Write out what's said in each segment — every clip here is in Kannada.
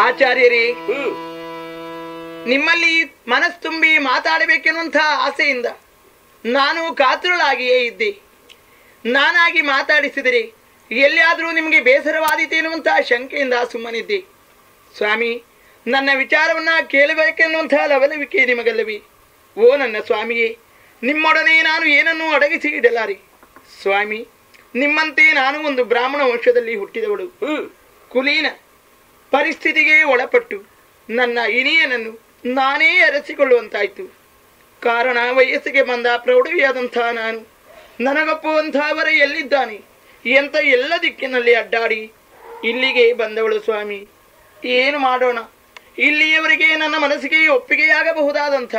ಆಚಾರ್ಯರೇ ಹ್ಮ್ ನಿಮ್ಮಲ್ಲಿ ಮನಸ್ಸು ತುಂಬಿ ಮಾತಾಡಬೇಕೆನ್ನುವಂಥ ಆಸೆಯಿಂದ ನಾನು ಕಾತುರಳಾಗಿಯೇ ಇದ್ದೆ ನಾನಾಗಿ ಮಾತಾಡಿಸಿದರೆ ಎಲ್ಲಿಯಾದರೂ ನಿಮಗೆ ಬೇಸರವಾದೀತು ಎನ್ನುವಂಥ ಶಂಕೆಯಿಂದ ಸುಮ್ಮನಿದ್ದೆ ಸ್ವಾಮಿ ನನ್ನ ವಿಚಾರವನ್ನ ಕೇಳಬೇಕೆನ್ನುವಂಥ ಲವಲವಿಕೆ ನಿಮಗಲ್ಲವೇ ಓ ನನ್ನ ಸ್ವಾಮಿಯೇ ನಿಮ್ಮೊಡನೆ ನಾನು ಏನನ್ನೂ ಅಡಗಿಸಿ ಇಡಲಾರೆ ಸ್ವಾಮಿ ನಿಮ್ಮಂತೆ ನಾನು ಒಂದು ಬ್ರಾಹ್ಮಣ ವಂಶದಲ್ಲಿ ಹುಟ್ಟಿದವಳು ಹ್ಮ್ ಕುಲೀನ ಪರಿಸ್ಥಿತಿಗೆ ಒಳಪಟ್ಟು ನನ್ನ ಇನಿಯನನ್ನು ನಾನೇ ಅರಸಿಕೊಳ್ಳುವಂತಾಯ್ತು ಕಾರಣ ವಯಸ್ಸಿಗೆ ಬಂದ ಪ್ರೌಢವಿಯಾದಂಥ ನಾನು ನನಗೊಪ್ಪುವಂಥವರ ಎಲ್ಲಿದ್ದಾನೆ ಎಂತ ಎಲ್ಲ ದಿಕ್ಕಿನಲ್ಲಿ ಅಡ್ಡಾಡಿ ಇಲ್ಲಿಗೆ ಬಂದವಳು ಸ್ವಾಮಿ ಏನು ಮಾಡೋಣ ಇಲ್ಲಿಯವರೆಗೆ ನನ್ನ ಮನಸ್ಸಿಗೆ ಒಪ್ಪಿಗೆಯಾಗಬಹುದಾದಂಥ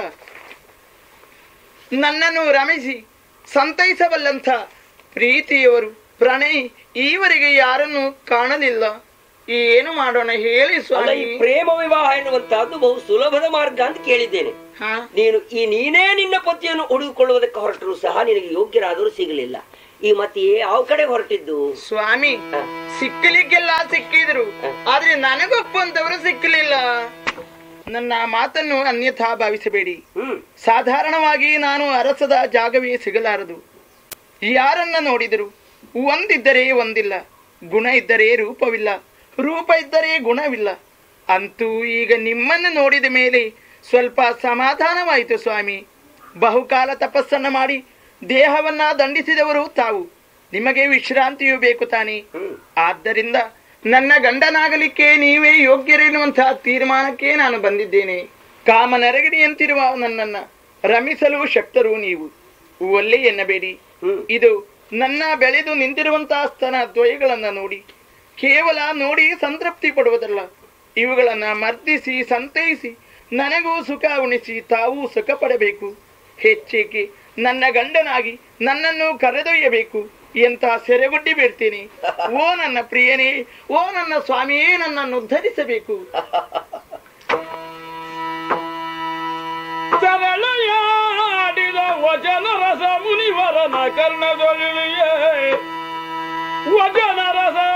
ನನ್ನನ್ನು ರಮಿಸಿ ಸಂತೈಸಬಲ್ಲಂಥ ಪ್ರೀತಿಯವರು ಪ್ರಣಯ್ ಈವರೆಗೆ ಯಾರನ್ನು ಕಾಣಲಿಲ್ಲ ಏನು ಮಾಡೋಣ ಹೇಳಿ ಅಲ್ಲ ಸ್ವಾಮಿ ಈ ಪ್ರೇಮ ವಿವಾಹ ಎನ್ನುವಂತಹದ್ದು ಬಹು ಸುಲಭದ ಮಾರ್ಗ ಅಂತ ಕೇಳಿದ್ದೇನೆ ಹಾ ನೀನು ಈ ನೀನೇ ನಿನ್ನ ಪತಿಯನ್ನು ಹುಡುಕಿಕೊಳ್ಳುವುದಕ್ಕೆ ಹೊರಟರು ಸಹ ನಿನಗೆ ಯೋಗ್ಯರಾದರೂ ಸಿಗಲಿಲ್ಲ ಈ ಮತ್ತೆ ಯಾವ ಕಡೆ ಹೊರಟಿದ್ದು ಸ್ವಾಮಿ ಹ. ಸಿಕ್ಕಲಿಕ್ಕೆಲ್ಲ ಸಿಕ್ಕಿದ್ರು ಆದ್ರೆ ನನಗೊಪ್ಪಂತವರು ಸಿಕ್ಕಲಿಲ್ಲ ನನ್ನ ಮಾತನ್ನು ಅನ್ಯಥಾ ಭಾವಿಸಬೇಡಿ ಹ್ಮ್ ಸಾಧಾರಣವಾಗಿ ನಾನು ಅರಸದ ಜಾಗವೇ ಸಿಗಲಾರದು ಯಾರನ್ನ ನೋಡಿದರು ಒಂದಿದ್ದರೆ ಒಂದಿಲ್ಲ ಗುಣ ಇದ್ದರೆ ರೂಪವಿಲ್ಲ ರೂಪ ಇದ್ದರೆ ಗುಣವಿಲ್ಲ ಅಂತೂ ಈಗ ನಿಮ್ಮನ್ನು ನೋಡಿದ ಮೇಲೆ ಸ್ವಲ್ಪ ಸಮಾಧಾನವಾಯಿತು ಸ್ವಾಮಿ ಬಹುಕಾಲ ತಪಸ್ಸನ್ನ ಮಾಡಿ ದೇಹವನ್ನ ದಂಡಿಸಿದವರು ತಾವು ನಿಮಗೆ ವಿಶ್ರಾಂತಿಯೂ ಬೇಕು ತಾನೇ ಹ್ಮ್ ಆದ್ದರಿಂದ ನನ್ನ ಗಂಡನಾಗಲಿಕ್ಕೆ ನೀವೇ ಯೋಗ್ಯರೆನ್ನುವಂತಹ ತೀರ್ಮಾನಕ್ಕೆ ನಾನು ಬಂದಿದ್ದೇನೆ ಕಾಮನರಗಡಿಯಂತಿರುವ ನನ್ನನ್ನ ರಮಿಸಲು ಶಕ್ತರು ನೀವು ಒಲ್ಲೆ ಎನ್ನಬೇಡಿ ಹ್ಮ್ ಇದು ನನ್ನ ಬೆಳೆದು ನಿಂತಿರುವಂತಹ ಸ್ತನ ದ್ವಯಗಳನ್ನ ನೋಡಿ ಕೇವಲ ನೋಡಿ ಸಂತೃಪ್ತಿ ಪಡುವುದಲ್ಲ ಇವುಗಳನ್ನ ಮರ್ದಿಸಿ ಸಂತೈಸಿ ನನಗೂ ಸುಖ ಉಣಿಸಿ ತಾವೂ ಸುಖ ಪಡಬೇಕು ಹೆಚ್ಚೇಕೆ ನನ್ನ ಗಂಡನಾಗಿ ನನ್ನನ್ನು ಕರೆದೊಯ್ಯಬೇಕು ಎಂತ ಸೆರೆಗೊಡ್ಡಿ ಬೇಡ್ತೇನೆ ಓ ನನ್ನ ಪ್ರಿಯನೇ ಓ ನನ್ನ ಸ್ವಾಮಿಯೇ ನನ್ನನ್ನು ಉದ್ಧರಿಸಬೇಕು ಸರಳೆಯಾಡಿದ ವಚನ ರಸ ಮುನಿವರನ ಕರ್ಣದೊಳಿಯೇ ವಚನ ರಸ